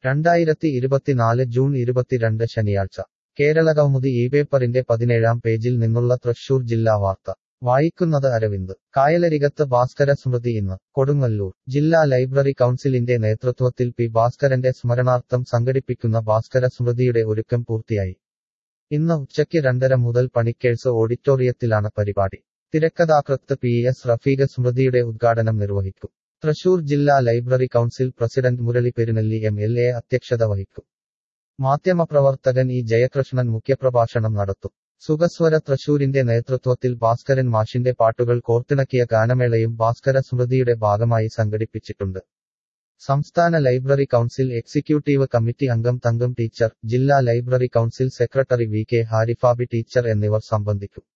രണ്ടായിരത്തി ഇരുപത്തിനാല് ജൂൺ ഇരുപത്തിരണ്ട് ശനിയാഴ്ച കേരള കൗമുദി ഈ പേപ്പറിന്റെ പതിനേഴാം പേജിൽ നിന്നുള്ള തൃശൂർ ജില്ലാ വാർത്ത വായിക്കുന്നത് അരവിന്ദ് കായലരികത്ത് ഭാസ്കര സ്മൃതി ഇന്ന് കൊടുങ്ങല്ലൂർ ജില്ലാ ലൈബ്രറി കൗൺസിലിന്റെ നേതൃത്വത്തിൽ പി ഭാസ്കരന്റെ സ്മരണാർത്ഥം സംഘടിപ്പിക്കുന്ന ഭാസ്കര സ്മൃതിയുടെ ഒരുക്കം പൂർത്തിയായി ഇന്ന് ഉച്ചയ്ക്ക് രണ്ടര മുതൽ പണിക്കേഴ്സ് ഓഡിറ്റോറിയത്തിലാണ് പരിപാടി തിരക്കഥാകൃത്ത് പി എസ് റഫീഖ് സ്മൃതിയുടെ ഉദ്ഘാടനം നിർവഹിക്കും തൃശൂർ ജില്ലാ library council president Murali Perunelli M L A അധ്യക്ഷത വഹിക്കും മാധ്യമപ്രവർത്തകൻ ഇ ജയകൃഷ്ണൻ മുഖ്യപ്രഭാഷണം നടത്തും സുഖസ്വര തൃശൂരിന്റെ നേതൃത്വത്തിൽ ഭാസ്കരൻ മാഷിന്റെ പാട്ടുകൾ കോർത്തിണക്കിയ ഗാനമേളയും ഭാസ്കര സ്മൃതിയുടെ ഭാഗമായി സംഘടിപ്പിച്ചിട്ടുണ്ട് സംസ്ഥാന ലൈബ്രറി കൗൺസിൽ എക്സിക്യൂട്ടീവ് കമ്മിറ്റി അംഗം തങ്കം ടീച്ചർ ജില്ലാ library council secretary V K Harifabi teacher എന്നിവർ സംബന്ധിക്കും